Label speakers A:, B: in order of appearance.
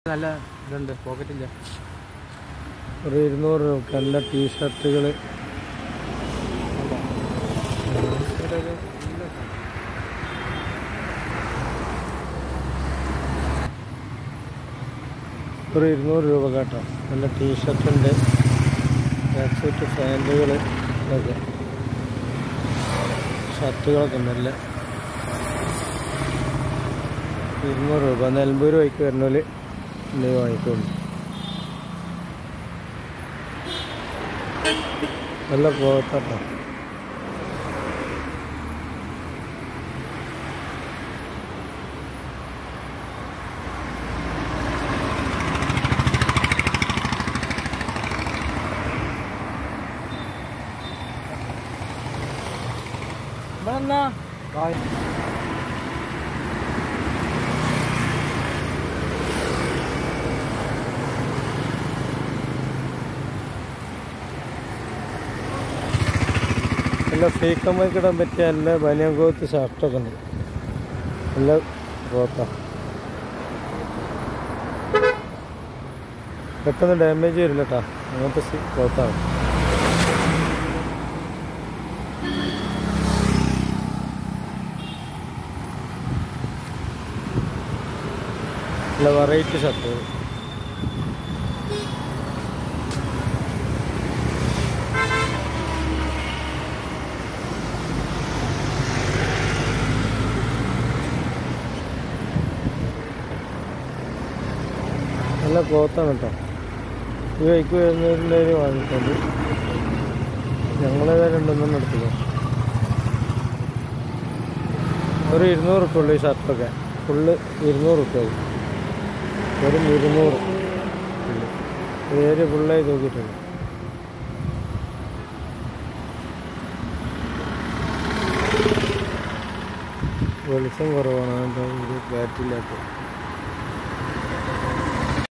A: നല്ല ഇതുണ്ട് പോക്കറ്റില്ല
B: ഒരു ഇരുന്നൂറ് രൂപ നല്ല ടീഷർട്ടുകൾ ഒരു ഇരുന്നൂറ് രൂപ കേട്ടോ നല്ല ടീഷർട്ട് ഉണ്ട് ട്രാക്ക് സൂട്ട് പാൻറ്റുകൾ ഇതൊക്കെ ഷർട്ടുകളൊക്കെ നല്ല ഇരുന്നൂറ് രൂപ നിലമ്പൂർ വഴിക്ക് വരുന്നോല് ഇനി വാങ്ങിക്കോളൂ നല്ല പോകട്ടോ നല്ല ഫേക്കമ്മയ്ക്ക് ഇടാൻ പറ്റിയ നല്ല ബനിയൻ കോത്ത് ഷർട്ടൊക്കെ ഉണ്ട് നല്ല കോത്താ പെട്ടെന്ന് ഡാമേജ് വരില്ല കേട്ടോ അങ്ങനത്തെ സി- കോത്താണ് നല്ല വെറൈറ്റി ഷർട്ട് നല്ല ക്ലോത്താണ് കേട്ടോ ഈ വൈക്ക് വരുന്നതിൻ്റെ ഒരു വാങ്ങിയിട്ടുണ്ട് ഞങ്ങളേതാ രണ്ടെണ്ണം എടുത്തില്ല ഒരു ഇരുന്നൂറ് റുപ്യ ഉള്ളു ഈ ഷർട്ടൊക്കെ ഫുള്ള് ഇരുന്നൂറ് റുപ്യ വെറും ഇരുന്നൂറ് ഏരിയ ഫുള്ളായി നോക്കിയിട്ടുണ്ട് വെളിച്ചം കുറവാണ് അതുകൊണ്ട് ഇത് ബാറ്റില്ലാത്ത